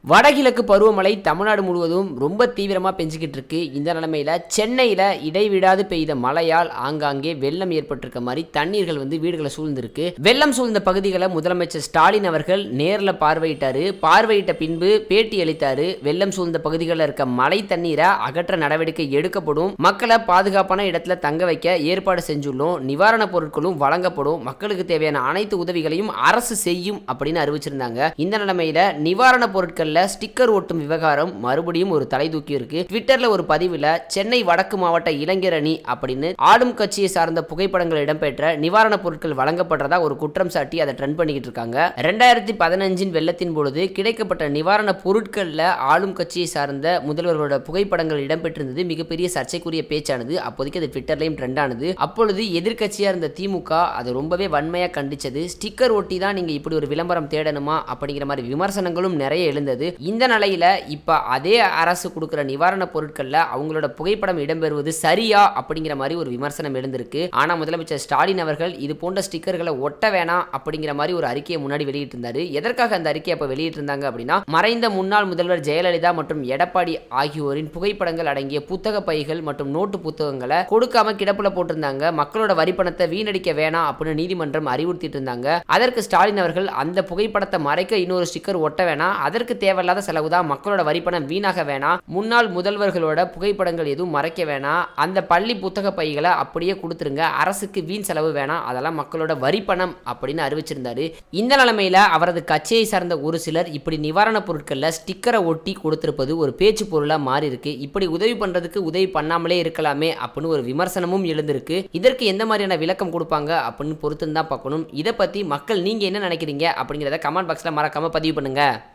வடகிழக்கு பருவமழை தமிழ்நாடு முழுவதும் ரொம்ப தீவிரமாக பெஞ்சிக்கிட்டு இருக்கு இந்த நிலைமையில் சென்னையில் இடைவிடாது பெய்த மழையால் ஆங்காங்கே வெள்ளம் ஏற்பட்டிருக்க மாதிரி தண்ணீர்கள் வந்து வீடுகளை சூழ்ந்திருக்கு வெள்ளம் சூழ்ந்த பகுதிகளை முதலமைச்சர் ஸ்டாலின் அவர்கள் நேரில் பார்வையிட்டாரு பார்வையிட்ட பின்பு பேட்டி அளித்தாரு வெள்ளம் சூழ்ந்த பகுதிகளில் இருக்க மழை தண்ணீரை அகற்ற நடவடிக்கை எடுக்கப்படும் மக்களை பாதுகாப்பான இடத்துல தங்க வைக்க ஏற்பாடு செஞ்சுள்ளோம் நிவாரணப் பொருட்களும் வழங்கப்படும் மக்களுக்கு தேவையான அனைத்து உதவிகளையும் அரசு செய்யும் அப்படின்னு அறிவிச்சிருந்தாங்க இந்த நிலைமையில நிவாரணப் பொருட்கள்ல ஸ்டிக்கர் ஒட்டும் விவகாரம் மறுபடியும் ஒரு தலை தூக்கி இருக்கு ட்விட்டர்ல ஒரு பதிவுல சென்னை வடக்கு மாவட்ட இளைஞர் அணி அப்படின்னு ஆளும் கட்சியை சார்ந்த புகைப்படங்கள் இடம்பெற்ற நிவாரணப் பொருட்கள் வழங்கப்படுறதா ஒரு குற்றம் சாட்டி அதை ட்ரெண்ட் பண்ணிக்கிட்டு இருக்காங்க ரெண்டாயிரத்தி பதினஞ்சின் வெள்ளத்தின் பொழுது கிடைக்கப்பட்ட நிவாரணப் பொருட்கள்ல ஆளும் கட்சியை சார்ந்த முதல்வர்களோட புகைப்படங்கள் இடம்பெற்றிருந்தது மிகப்பெரிய சர்ச்சைக்குரிய பேச்சானது அப்போதைக்கு அது ட்விட்டர்லையும் ட்ரெண்ட் ஆனது அப்பொழுது எதிர்க்கட்சியா இருந்த திமுக அதை ரொம்பவே வன்மையா கண்டிச்சது ஸ்டிக்கர் ஒட்டி தான் நீங்க இப்படி ஒரு விளம்பரம் தேடணுமா அப்படிங்கிற மாதிரி விமர்சனங்களும் நிறைய எழுந்தது இந்த நிலையில இப்ப அதே அரசு கொடுக்கிற நிவாரணப் பொருட்கள்ல அவங்களோட புகைப்படம் இடம்பெறுவது சரியா அப்படிங்கிற மாதிரி ஒரு விமர்சனம் எழுந்திருக்கு ஆனா முதலமைச்சர் ஸ்டாலின் அவர்கள் இது போன்ற ஸ்டிக்கர்களை ஒட்ட வேணாம் அப்படிங்கிற மாதிரி ஒரு அறிக்கையை முன்னாடி வெளியிட்டிருந்தாரு எதற்காக அந்த அறிக்கையை அப்ப வெளியிட்டிருந்தாங்க அப்படின்னா மறைந்த முன்னாள் முதல்வர் ஜெயலலிதா மற்றும் எடப்பாடி ஆகியோரின் புகைப்படங்கள் அடங்கிய புத்தக பைகள் மற்றும் நோட்டு புத்தகங்களை கொடுக்காம கிடப்புல போட்டிருந்தாங்க மக்களோட வரிப்பணத்தை வீணடிக்க வேணாம் அப்படின்னு நீதிமன்றம் அறிவுறுத்திட்டு இருந்தாங்க அதற்கு ஸ்டாலின் அவர்கள் அந்த புகைப்படத்தை மறைக்க இன்னொரு ஸ்டிக்கர் ஒட்ட வேணாம் அதற்கு தேவையில்லாத செலவு தான் மக்களோட வரிப்பணம் வீணாக வேணாம் முன்னாள் முதல்வர்களோட புகைப்படங்கள் எதுவும் மறைக்க வேணாம் அந்த பள்ளி புத்தக பைகளை அப்படியே கொடுத்துருங்க அரசுக்கு வீண் செலவு வேணாம் அதெல்லாம் மக்களோட வரிப்பணம் அப்படின்னு அறிவிச்சிருந்தாரு இந்த நிலைமையில அவரது கட்சியை சார்ந்த ஒரு சிலர் இப்படி நிவாரணப் பொருட்கள்ல ஸ்டிக்கரை ஒட்டி கொடுத்திருப்பது ஒரு பேச்சு பொருளா மாறி இருக்கு இப்படி உதவி பண்றதுக்கு உதவி பண்ணாமலே இருக்கலாமே அப்படின்னு ஒரு விமர்சனமும் எழுந்திருக்கு இதற்கு எந்த மாதிரியான விளக்கம் கொடுப்பாங்க அப்படின்னு பொறுத்து தான் பார்க்கணும் இதை பத்தி மக்கள் நீங்க என்ன நினைக்கிறீங்க அப்படிங்கிறத கமெண்ட் பாக்ஸ்ல மறக்காம பதிவு பண்ணுங்க